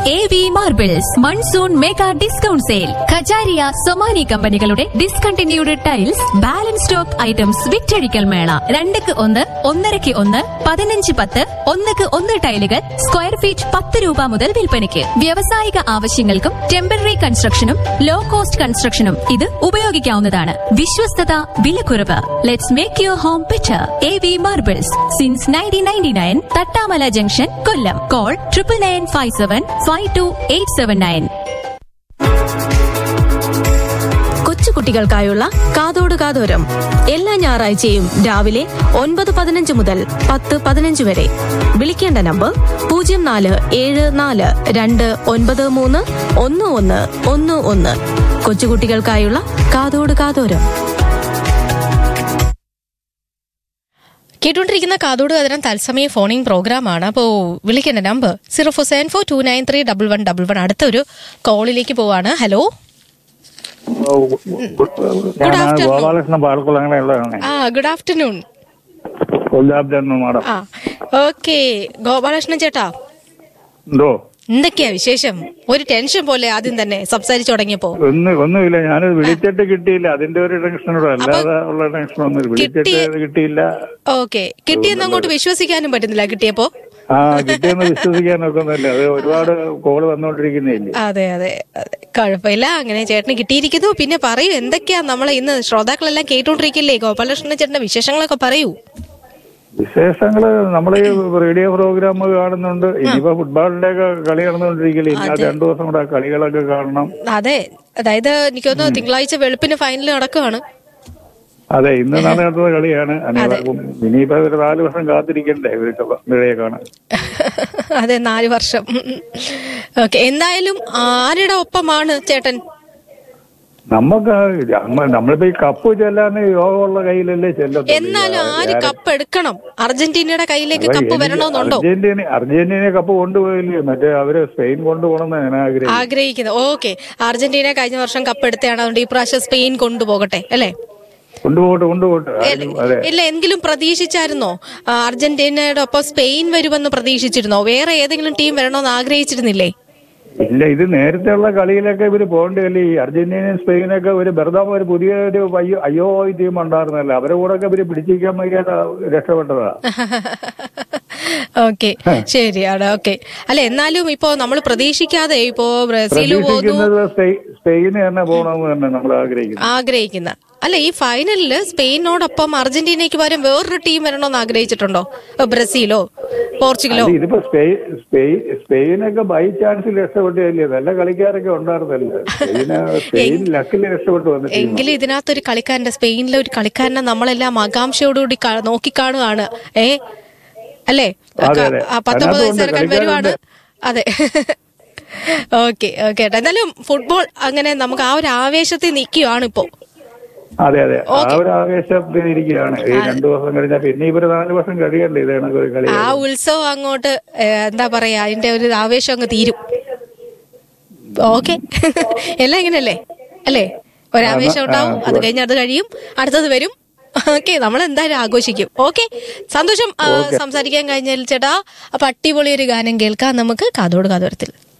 A V marbles monsoon mega discount sale Kajaria Somany കമ്പനികളുടെ discontinued tiles balance stock items വിറ്റഴിക്കൽ മേള രണ്ടക്ക് ഒന്ന് ഒന്നരക്ക് ഒന്ന് പതിനഞ്ച് പത്ത് ഒന്നക്ക് ഒന്ന് ടൈലുകൾ സ്ക്വയർ ഫീറ്റ് പത്ത് രൂപ മുതൽ വിൽപ്പനയ്ക്ക് വ്യാവസായിക ആവശ്യങ്ങൾക്കും ടെമ്പററി കൺസ്ട്രക്ഷനും ലോ കോസ്റ്റ് കൺസ്ട്രക്ഷനും ഇത് ഉപയോഗിക്കാവുന്നതാണ് വിശ്വസ്തത വിലക്കുറവ് let's make your home better A V marbles since nineteen ninety nine Thattamala junction Kollam call triple nine five seven five two eight seven nine കൊച്ചുകുട്ടികൾക്കായുള്ള കാതോട് കാതോരം എല്ലാ ഞായറാഴ്ചയും രാവിലെ ഒൻപത് പതിനഞ്ച് മുതൽ പത്ത് പതിനഞ്ച് വരെ വിളിക്കേണ്ട നമ്പർ പൂജ്യം നാല് ഏഴ് നാല് രണ്ട് ഒൻപത് മൂന്ന് ഒന്ന് ഒന്ന് ഒന്ന് ഒന്ന് കൊച്ചുകുട്ടികൾക്കായുള്ള കാതോട് കാതോരം കേട്ടുകൊണ്ടിരിക്കുന്ന കാതോട് കതിരം തത്സമയ ഫോണിംഗ് പ്രോഗ്രാമാണ് അപ്പോൾ വിളിക്കേണ്ട number zero four seven four two nine three double one double one അടുത്തൊരു കോളിലേക്ക് പോവാണ് ഹലോ ഞാൻ afternoon. ഗോപാലകൃഷ്ണൻ പാലക്കുളം അങ്ങനെയുള്ളതാണ് ആ good afternoon good afternoon madam ആ ഓക്കെ ഗോപാലകൃഷ്ണൻ ചേട്ടാ എന്തോ എന്തൊക്കെയാ വിശേഷം ഒരു ടെൻഷൻ പോലെ ആദ്യം തന്നെ സംസാരിച്ചു തുടങ്ങിയപ്പോ ഒന്നും ഒന്നുമില്ല ഞാൻ വിളിച്ചിട്ട് കിട്ടിയില്ല അതിന്റെ ഒരു ടെൻഷനോട് അല്ലാതെ ഉള്ള ടെൻഷൻ ഒന്നും വിളിച്ചിട്ട് കിട്ടി- കിട്ടിയില്ല ഓക്കെ കിട്ടിയെന്ന് അങ്ങോട്ട് വിശ്വസിക്കാനും പറ്റുന്നില്ല കിട്ടിയപ്പോ ആ കിട്ടിയെന്ന് വിശ്വസിക്കാൻ ഒക്കുന്നില്ല അത് ഒരുപാട് കോള് വന്നുകൊണ്ടിരിക്കുന്നില്ലേ അതെ അതെ അതെ കുഴപ്പമില്ല അങ്ങനെ ചേട്ടന് കിട്ടിയിരിക്കുന്നു പിന്നെ പറയൂ എന്തൊക്കെയാ നമ്മളെ ഇന്ന് ശ്രോതാക്കളെല്ലാം കേട്ടോണ്ടിരിക്കില്ലേ ഗോപാലകൃഷ്ണൻ ചേട്ടന്റെ വിശേഷങ്ങളൊക്കെ പറയൂ വിശേഷങ്ങള് നമ്മൾ ഈ റേഡിയോ പ്രോഗ്രാം കാണുന്നുണ്ട് ഇനിയിപ്പോ ഫുട്ബോളിന്റെ ഒക്കെ കളി നടന്നുകൊണ്ടിരിക്കില്ല ഇനി ആ രണ്ടു ദിവസം കൂടെ ആ കളികളൊക്കെ കാണണം അതെ അതായത് എനിക്ക് തോന്നുന്നു തിങ്കളാഴ്ച വെളുപ്പിന് ഫൈനൽ നടക്കുകയാണ് അതെ ഇന്ന് നടക്കുന്ന കളിയാണ് അനിവാര്യം ഇനിയിപ്പോ ഒരു നാല് വർഷം കാത്തിരിക്കണ്ടേ ഇവർക്ക് നിഴയെ കാണാൻ അതെ നാല് വർഷം ഓക്കെ എന്തായാലും ആരുടെ ഒപ്പമാണ് ചേട്ടൻ നമുക്ക് നമ്മ- നമ്മളിപ്പോ ഈ കപ്പ് ചെല്ലാൻ യോഗമുള്ള കയ്യിലല്ലേ ചെല്ലത്തുള്ളൂ എന്നാലും ആര് കപ്പ് എടുക്കണം അർജന്റീനയുടെ കയ്യിലേക്ക് അപ്പൊ കപ്പ് എനിക്ക് വരണമെന്നുണ്ടോ അർജന്റീന അർജന്റീന കപ്പ് കൊണ്ടുപോയില്ലേ മറ്റേ അവര് സ്പെയിൻ കൊണ്ടുപോകണമെന്ന് ഞാൻ ആഗ്രഹിക്കുന്നു ആഗ്രഹിക്കുന്നത് ഓക്കെ അർജന്റീന കഴിഞ്ഞ വർഷം കപ്പ് എടുത്തതാണ് അതുകൊണ്ട് ഈ പ്രാവശ്യം സ്പെയിൻ കൊണ്ടുപോകട്ടെ അല്ലേ കൊണ്ടുപോകട്ടെ കൊണ്ടുപോകട്ടെ ആരും- അതെ ഇല്ല എങ്കിലും പ്രതീക്ഷിച്ചായിരുന്നോ ആ, അർജന്റീനയുടെ ഒപ്പം സ്പെയിൻ വരുമെന്ന് പ്രതീക്ഷിച്ചിരുന്നോ വേറെ ഏതെങ്കിലും ടീം വരണമെന്ന് ആഗ്രഹിച്ചിരുന്നില്ലേ ഇല്ല ഇത് നേരത്തെ ഉള്ള കളിയിലൊക്കെ ഇവര് പോകണ്ടല്ലേ ഈ അർജന്റീനയും സ്പെയിനൊക്കെ ഒരു വെറുതെ ഒരു പുതിയ ഒരു അയ്യോ അയ്യോ ടീം ഉണ്ടായിരുന്നല്ലോ അവരെ കൂടെ ഒക്കെ ഇവര് പിടിച്ചിരിക്കാൻ വയ്യാതെ രക്ഷപ്പെട്ടതാ ഓക്കെ ശരിയാണ് ഓക്കെ അല്ല എന്നാലും ഇപ്പോ നമ്മൾ പ്രതീക്ഷിക്കാതെ ഇപ്പോ ബ്രസീൽ പോകുന്നു പ്രതീക്ഷിക്കുന്നത് സ്പെയി- സ്പെയിന് തന്നെ പോകണമെന്ന് തന്നെ നമ്മൾ ആഗ്രഹിക്കുന്നു ആഗ്രഹിക്കുന്ന അല്ല ഈ ഫൈനലില് സ്പെയിനോടൊപ്പം അർജന്റീനയ്ക്ക് പകരം വേറൊരു ടീം വരണമെന്ന് ആഗ്രഹിച്ചിട്ടുണ്ടോ ഏ, ബ്രസീലോ പോർച്ചുഗലോ അത് ഇതിപ്പോ സ്പെയിൻ സ്പെയിൻ സ്പെയിനൊക്കെ ബൈ ചാൻസിൽ രക്ഷപ്പെട്ടല്ലേ നല്ല കളിക്കാരൊക്കെ ഉണ്ടായിരുന്നല്ലോ സ്പെയിന് സ്പെയിൻ ലക്കിൽ രക്ഷപ്പെട്ടു വന്ന ടീമാണ്. എങ്കിലും ഇതിനകത്തൊരു കളിക്കാരന്റെ സ്പെയിനിലെ ഒരു കളിക്കാരനെ നമ്മളെല്ലാം ആകാംക്ഷയോടുകൂടി കാ- നോക്കിക്കാണുകയാണ് ഏ അല്ലേ അതെ, അതെ. ആ, പത്തൊമ്പത് അതിനകത്തുണ്ട്, വയസ്സുകാരൻ വരുവാണ് കളിക്കാരുണ്ട്. അതെ ഓക്കെ ഓക്കെ എന്തായാലും ഫുട്ബോൾ അങ്ങനെ നമുക്ക് ആ ഒരു ആവേശത്തിൽ നിൽക്കുകയാണ് ഇപ്പോ അതെ അതെ ആ ഒരു ആവേശത്തിൽ ഇരിക്കുകയാണ് ഈ രണ്ടു ദിവസം കഴിഞ്ഞാൽ പിന്നെ ഇവര് നാല് വർഷം കഴിയണ്ടേ ഇത് കണക്ക് ഒരു കളി ആ ഉത്സവം അങ്ങോട്ട് ഏ, എന്താ പറയാ അതിന്റെ ഒരു ആവേശം അങ്ങ് തീരും ഓക്കെ എല്ലാം ഇങ്ങനെയല്ലേ അല്ലേ ഒരാവേശം ഉണ്ടാവും അത് കഴിഞ്ഞ് അത് കഴിയും അടുത്തത് വരും ഓക്കെ നമ്മൾ എന്തായാലും ആഘോഷിക്കും ഓക്കെ സന്തോഷം ആ, സംസാരിക്കാൻ കഴിഞ്ഞാൽ ചേട്ടാ അപ്പൊ അടിപൊളി ഒരു ഗാനം കേൾക്കാം നമുക്ക് കാതോട് കാതോരത്തിൽ